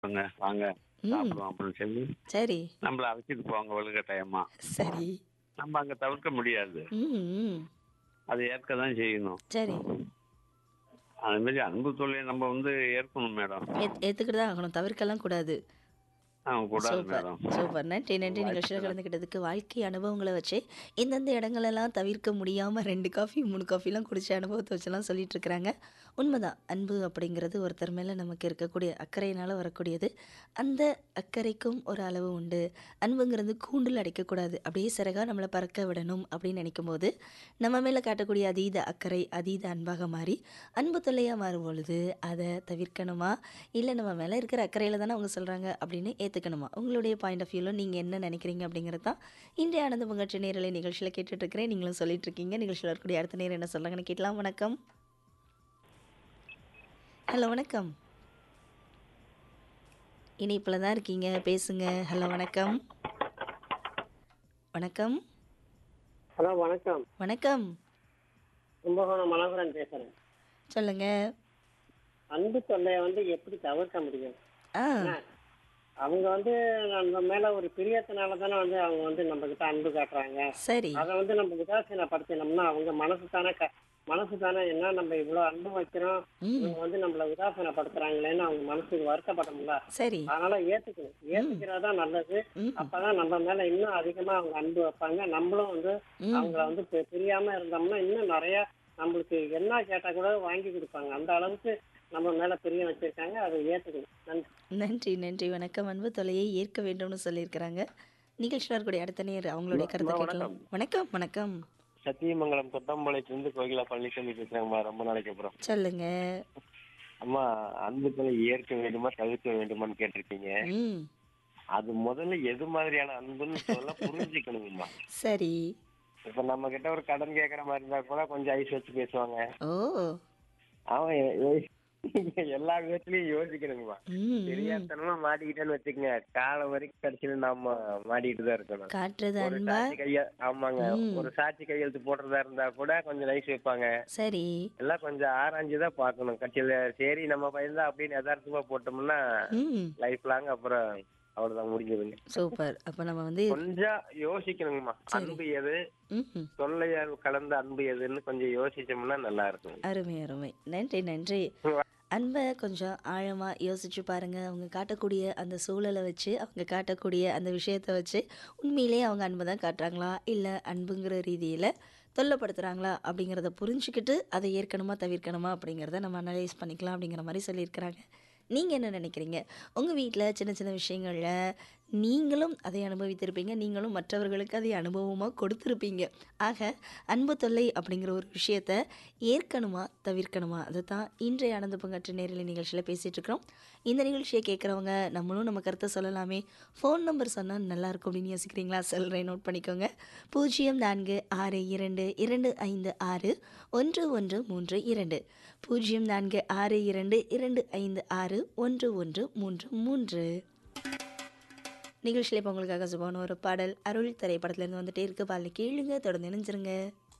வாங்க வாங்க ம் சாப்பிடுவோம் அப்படின்னு சொல்லி சரி நம்மள அழைச்சிட்டு போவாங்க வலுக்கட்டாயமா சரி நம்ம அங்க தவிர்க்க முடியாது ம் ம் அதை ஏற்க தான் செய்யணும் சரி அது மாதிரி அன்பு தொல்லையை நம்ம வந்து ஏற்கணும் மேடம் ஏத் ஏற்றுக்கிட்டு தான் ஆகணும் தவிர்க்கலாம் கூடாது ஆ கூடாது சூப்பர் மேடம் சூப்பர் நன்றி நன்றி நிகழ்ச்சியில் கலந்துக்கிட்டதுக்கு வாழ்க்கை அனுபவங்களை வச்சு எந்தெந்த இடங்களெல்லாம் தவிர்க்க முடியாமல் ரெண்டு காஃபி மூணு காஃபிலாம் குடிச்ச அனுபவத்தை வச்செல்லாம் சொல்லிட்டு இருக்கிறாங்க உண்மைதான் அன்பு அப்படிங்கிறது ஒருத்தர் மேலே நமக்கு இருக்கக்கூடிய அக்கறையினால் வரக்கூடியது அந்த அக்கறைக்கும் ஒரு அளவு உண்டு அன்புங்கிறது கூண்டில் அடைக்கக்கூடாது அப்படியே சிறகாக நம்மளை பறக்க விடணும் அப்படின்னு நினைக்கும் போது நம்ம மேலே காட்டக்கூடிய அதீத அக்கறை அதீத அன்பாக மாறி அன்பு தொல்லையாக மாறும் பொழுது அதை தவிர்க்கணுமா இல்லை நம்ம மேலே இருக்கிற அக்கறையில் தானே அவங்க சொல்கிறாங்க அப்படின்னு ஏற்றுக்கணுமா உங்களுடைய பாயிண்ட் ஆஃப் வியூவில் நீங்கள் என்ன நினைக்கிறீங்க அப்படிங்கிறது தான் இன்றைய ஆனந்த பங்காற்று நேரலை நிகழ்ச்சியில் கேட்டுட்ருக்கிறேன் நீங்களும் சொல்லிட்டு இருக்கீங்க நிகழ்ச்சியில் இருக்கக்கூடிய அடுத்த நேரம் என்ன சொல்கிறாங்கன்னு கேட்கலாம் வணக்கம் ஹலோ வணக்கம் இணைப்பில் தான் இருக்கீங்க பேசுங்க ஹலோ வணக்கம் வணக்கம் ஹலோ வணக்கம் வணக்கம் கும்பகோணம் மனோகரன் பேசுறேன் சொல்லுங்க அன்பு தொல்லையை வந்து எப்படி தவிர்க்க முடியும் ஆ அவங்க வந்து நம்ம மேல ஒரு பிரியத்தினால தானே வந்து அவங்க வந்து நம்ம கிட்ட அன்பு காட்டுறாங்க சரி அதை வந்து நம்ம உதாசீனப்படுத்தினோம்னா அவங்க மனசு தானே க- மனசு தானே என்ன நம்ம இவ்வளவு அன்பு வைக்கிறோம் ம் இவங்க வந்து நம்மள உதாசீனப்படுத்துறாங்களேன்னு அவங்க மனசுக்கு வருத்தப்படணும்ல சரி அதனால ஏத்துக்கணும் ஏத்துக்கிறதா நல்லது ம் அப்பதான் நம்ம மேல இன்னும் அதிகமா அவங்க அன்பு வைப்பாங்க நம்மளும் வந்து ம் அவங்கள வந்து பி- பிரியாம இருந்தோம்னா இன்னும் நிறைய நம்மளுக்கு என்ன கேட்டா கூட வாங்கி கொடுப்பாங்க அந்த அளவுக்கு நம்ம மேல பிரியம் வச்சிருக்காங்க அதை ஏத்துக்கணும் நன்றி நன்றி நன்றி வணக்கம் அன்பு தொலையை ஏற்க வேண்டும்னு சொல்லியிருக்கிறாங்க நிகழ்ச்சியில் இருக்கக்கூடிய அடுத்த நேர் அவங்களுடைய கருத்தை கேட்கலாம் வணக்கம் வணக்கம் சத்தியமங்கலம் தொட்டம்பாளையத்திலிருந்து கோகிலா பழனிசாமி பேசுறாங்கம்மா ரொம்ப நாளைக்கு அப்புறம் சொல்லுங்க அம்மா அன்புகளை ஏற்க வேண்டுமா தவிர்க்க வேண்டுமான்னு கேட்டிருக்கீங்க ம் அது முதல்ல எது மாதிரியான அன்புன்னு சொல்ல புரிஞ்சுக்கணுங்கம்மா சரி இப்ப நம்ம கிட்ட ஒரு கடன் கேக்குற மாதிரி இருந்தா கூட கொஞ்சம் ஐஸ் வச்சு பேசுவாங்க ஓ அவன் எ- எ- எல்லா விதத்துலயும் யோசிக்கணுங்கம்மா ம் ம். தெரியாதனமா மாட்டிக்கிட்டேன்னு வச்சுக்கோங்க காலம் வரைக்கும் கடைசியில நாம மாட்டிக்கிட்டு தான் இருக்கணும் காட்டுறது ஒரு அன்பா சாட்சி கைய ஆமாங்க ம். ஒரு சாட்சி கையெழுத்து போடுறதா இருந்தா கூட கொஞ்சம் நைஸ் வைப்பாங்க சரி எல்லாம் கொஞ்சம் ஆராய்ஞ்சு தான் பார்க்கணும் கட்சியில சரி நம்ம பையன் தான் அப்படின்னு யதார்த்தமா போட்டோம்னா ம் லைஃப் லாங் அப்புறம் அவ்வளவுதான் முடிஞ்சதுங்க சூப்பர் அப்போ நம்ம வந்து கொஞ்சம் யோசிக்கணுங்கம்மா அன்பு எது ம் ம். தொல்லையால் கலந்த அன்பு எதுன்னு கொஞ்சம் யோசிச்சோம்னா நல்லா இருக்கும் அருமை அருமை நன்றி நன்றி அன்பை கொஞ்சம் ஆழமாக யோசிச்சு பாருங்க அவங்க காட்டக்கூடிய அந்த சூழலை வச்சு அவங்க காட்டக்கூடிய அந்த விஷயத்தை வச்சு உண்மையிலேயே அவங்க அன்பை தான் காட்டுறாங்களா இல்லை அன்புங்கிற ரீதியில் தொல்லைப்படுத்துகிறாங்களா அப்படிங்கிறத புரிஞ்சுக்கிட்டு அதை ஏற்கனமா தவிர்க்கணுமா அப்படிங்கிறத நம்ம அனலைஸ் பண்ணிக்கலாம் அப்படிங்கிற மாதிரி சொல்லியிருக்கிறாங்க நீங்கள் என்ன நினைக்கிறீங்க உங்கள் வீட்டில் சின்ன சின்ன விஷயங்களில் நீங்களும் அதை அனுபவித்திருப்பீங்க நீங்களும் மற்றவர்களுக்கு அதை அனுபவமாக கொடுத்துருப்பீங்க ஆக அன்பு தொல்லை அப்படிங்கிற ஒரு விஷயத்த ஏற்கணுமா தவிர்க்கணுமா அதை தான் இன்றைய ஆனந்த பங்காற்று நேரலை நிகழ்ச்சியில் பேசிகிட்டு இருக்கிறோம் இந்த நிகழ்ச்சியை கேட்குறவங்க நம்மளும் நம்ம கருத்தை சொல்லலாமே ஃபோன் நம்பர் சொன்னால் நல்லாயிருக்கும் அப்படின்னு யோசிக்கிறீங்களா சொல்கிறேன் நோட் பண்ணிக்கோங்க பூஜ்ஜியம் நான்கு ஆறு இரண்டு இரண்டு ஐந்து ஆறு ஒன்று ஒன்று மூன்று இரண்டு பூஜ்ஜியம் நான்கு ஆறு இரண்டு இரண்டு ஐந்து ஆறு ஒன்று ஒன்று மூன்று மூன்று நிகழ்ச்சியில் இப்போ உங்களுக்காக சுபான ஒரு பாடல் அருள் திரைப்படத்துலேருந்து வந்துட்டே இருக்கு பாடலை கேளுங்க தொடர்ந்து இணைஞ்சிருங்க